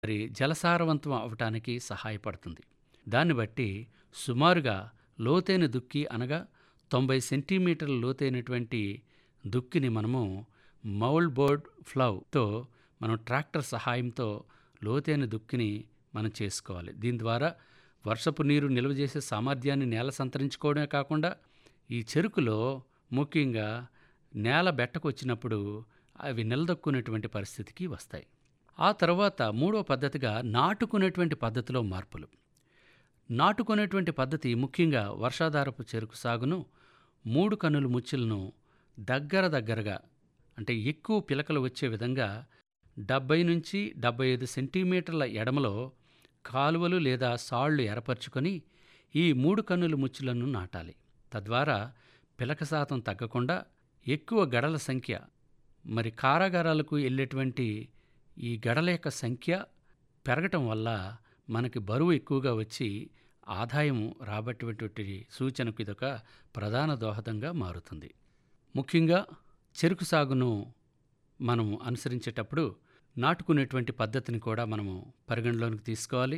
మరి జలసారవంతం అవటానికి సహాయపడుతుంది దాన్ని బట్టి సుమారుగా లోతైన దుక్కి అనగా తొంభై సెంటీమీటర్ల లోతైనటువంటి దుక్కిని మనము మౌల్డ్ బోర్డ్ ఫ్లౌతో మనం ట్రాక్టర్ సహాయంతో లోతైన దుక్కిని మనం చేసుకోవాలి దీని ద్వారా వర్షపు నీరు నిల్వ చేసే సామర్థ్యాన్ని నేల సంతరించుకోవడమే కాకుండా ఈ చెరుకులో ముఖ్యంగా నేల బెట్టకు వచ్చినప్పుడు అవి నిలదొక్కునేటువంటి పరిస్థితికి వస్తాయి ఆ తర్వాత మూడో పద్ధతిగా నాటుకునేటువంటి పద్ధతిలో మార్పులు నాటుకునేటువంటి పద్ధతి ముఖ్యంగా వర్షాధారపు చెరుకు సాగును మూడు కన్నుల ముచ్చులను దగ్గర దగ్గరగా అంటే ఎక్కువ పిలకలు వచ్చే విధంగా డెబ్బై నుంచి డెబ్బై ఐదు సెంటీమీటర్ల ఎడమలో కాలువలు లేదా సాళ్లు ఏర్పరచుకొని ఈ మూడు కన్నుల ముచ్చులను నాటాలి తద్వారా పిలక శాతం తగ్గకుండా ఎక్కువ గడల సంఖ్య మరి కారాగారాలకు వెళ్ళేటువంటి ఈ గడల యొక్క సంఖ్య పెరగటం వల్ల మనకి బరువు ఎక్కువగా వచ్చి ఆదాయం రాబట్టేటువంటి సూచనకు ఇదొక ప్రధాన దోహదంగా మారుతుంది ముఖ్యంగా చెరుకు సాగును మనం అనుసరించేటప్పుడు నాటుకునేటువంటి పద్ధతిని కూడా మనము పరిగణలోనికి తీసుకోవాలి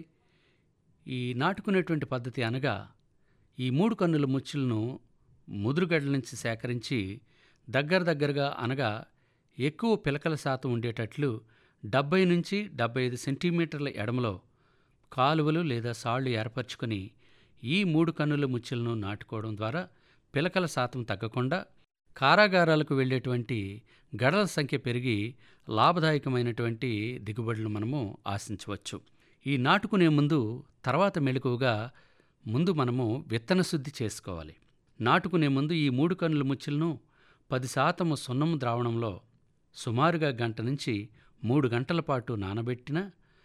ఈ నాటుకునేటువంటి పద్ధతి అనగా ఈ మూడు కన్నుల ముచ్చులను ముదురుగడ్డల నుంచి సేకరించి దగ్గర దగ్గరగా అనగా ఎక్కువ పిలకల శాతం ఉండేటట్లు డెబ్బై నుంచి డెబ్బై ఐదు సెంటీమీటర్ల ఎడమలో కాలువలు లేదా సాళ్లు ఏర్పరచుకొని ఈ మూడు కన్నుల ముచ్చులను నాటుకోవడం ద్వారా పిలకల శాతం తగ్గకుండా కారాగారాలకు వెళ్ళేటువంటి గడల సంఖ్య పెరిగి లాభదాయకమైనటువంటి దిగుబడులను మనము ఆశించవచ్చు ఈ నాటుకునే ముందు తర్వాత మెలకువగా ముందు మనము విత్తన శుద్ధి చేసుకోవాలి నాటుకునే ముందు ఈ మూడు కన్నుల ముచ్చులను పది శాతము సున్నము ద్రావణంలో సుమారుగా గంట నుంచి మూడు గంటల పాటు నానబెట్టిన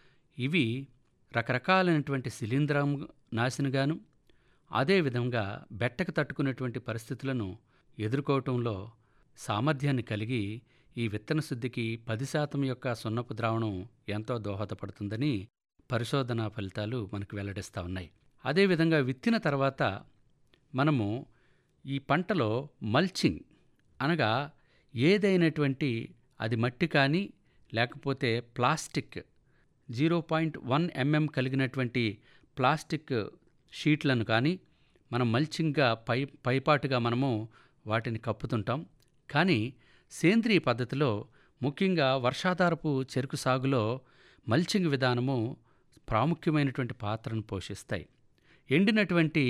ఇవి రకరకాలైనటువంటి శిలీంధ్రం నాశనగాను అదేవిధంగా బెట్టకు తట్టుకునేటువంటి పరిస్థితులను ఎదుర్కోవటంలో సామర్థ్యాన్ని కలిగి ఈ విత్తన శుద్ధికి పది శాతం యొక్క సున్నపు ద్రావణం ఎంతో దోహదపడుతుందని పరిశోధనా ఫలితాలు మనకు వెల్లడిస్తూ ఉన్నాయి అదేవిధంగా విత్తిన తర్వాత మనము ఈ పంటలో మల్చింగ్ అనగా ఏదైనటువంటి అది మట్టి కానీ లేకపోతే plastic zero point one mm కలిగినటువంటి ప్లాస్టిక్ షీట్లను కానీ మనం మల్చింగ్గా పై పైపాటుగా మనము వాటిని కప్పుతుంటాం కానీ సేంద్రియ పద్ధతిలో ముఖ్యంగా వర్షాధారపు చెరుకు సాగులో మల్చింగ్ విధానము ప్రాముఖ్యమైనటువంటి పాత్రను పోషిస్తాయి ఎండినటువంటి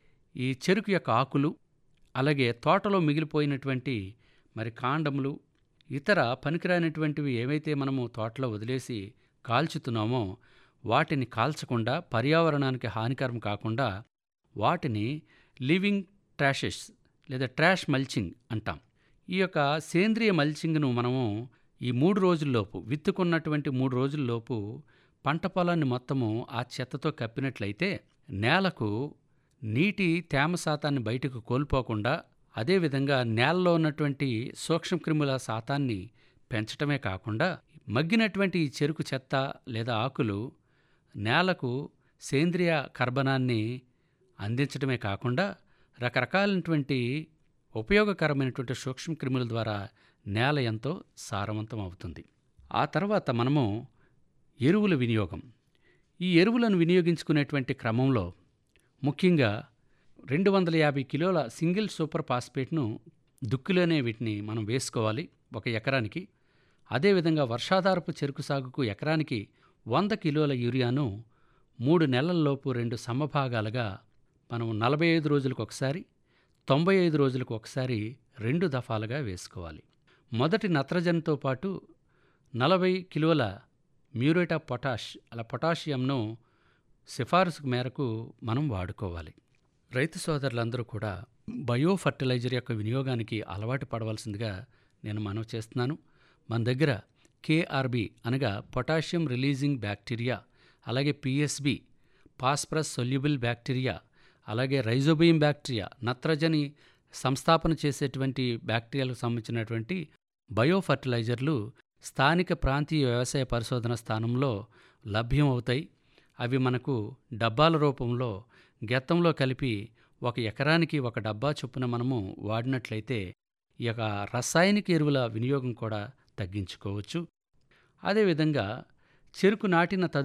ఈ చెరుకు యొక్క ఆకులు అలాగే తోటలో మిగిలిపోయినటువంటి మరి కాండములు ఇతర పనికిరానటువంటివి ఏవైతే మనము తోటలో వదిలేసి కాల్చుతున్నామో వాటిని కాల్చకుండా పర్యావరణానికి హానికరం కాకుండా వాటిని లివింగ్ ట్రాషెస్ లేదా ట్రాష్ మల్చింగ్ అంటాం ఈ యొక్క సేంద్రియ మల్చింగ్ను మనము ఈ మూడు రోజుల్లోపు విత్తుకున్నటువంటి మూడు రోజుల్లోపు పంట పొలాన్ని మొత్తము ఆ చెత్తతో కప్పినట్లయితే నేలకు నీటి తేమ శాతాన్ని బయటకు కోల్పోకుండా అదేవిధంగా నేలలో ఉన్నటువంటి సూక్ష్మక్రిముల శాతాన్ని పెంచటమే కాకుండా మగ్గినటువంటి ఈ చెరుకు చెత్త లేదా ఆకులు నేలకు సేంద్రియ కర్బనాన్ని అందించడమే కాకుండా రకరకాలైనటువంటి ఉపయోగకరమైనటువంటి సూక్ష్మక్రిముల ద్వారా నేల ఎంతో సారవంతం అవుతుంది ఆ తర్వాత మనము ఎరువుల వినియోగం ఈ ఎరువులను వినియోగించుకునేటువంటి క్రమంలో ముఖ్యంగా రెండు వందల యాభై కిలోల సింగిల్ సూపర్ ఫాస్ఫేట్ను దుక్కిలోనే వీటిని మనం వేసుకోవాలి ఒక ఎకరానికి అదేవిధంగా వర్షాధారపు చెరుకు సాగుకు ఎకరానికి వంద కిలోల యూరియాను మూడు నెలల్లోపు రెండు సమభాగాలుగా మనం నలభై ఐదు రోజులకు ఒకసారి తొంభై ఐదు రోజులకు ఒకసారి రెండు దఫాలుగా వేసుకోవాలి మొదటి నత్రజనితో పాటు నలభై కిలోల మ్యూరేట్ ఆఫ్ పొటాష్ అలా పొటాషియంను సిఫారసు మేరకు మనం వాడుకోవాలి రైతు సోదరులందరూ కూడా బయో ఫర్టిలైజర్ యొక్క వినియోగానికి అలవాటు పడవలసిందిగా నేను మనవి చేస్తున్నాను మన దగ్గర కేఆర్బి అనగా పొటాషియం రిలీజింగ్ బ్యాక్టీరియా అలాగే పిఎస్బి పాస్పరస్ సొల్యుబుల్ బ్యాక్టీరియా అలాగే రైజోబియం బ్యాక్టీరియా నత్రజని సంస్థాపన చేసేటువంటి బ్యాక్టీరియాలకు సంబంధించినటువంటి బయో ఫర్టిలైజర్లు స్థానిక ప్రాంతీయ వ్యవసాయ పరిశోధన స్థానంలో లభ్యం అవుతాయి అవి మనకు డబ్బాల రూపంలో గెత్తంలో కలిపి ఒక ఎకరానికి ఒక డబ్బా చొప్పున మనము వాడినట్లయితే ఈ యొక్క రసాయనిక ఎరువుల వినియోగం కూడా తగ్గించుకోవచ్చు అదేవిధంగా చెరుకు నాటిన తదు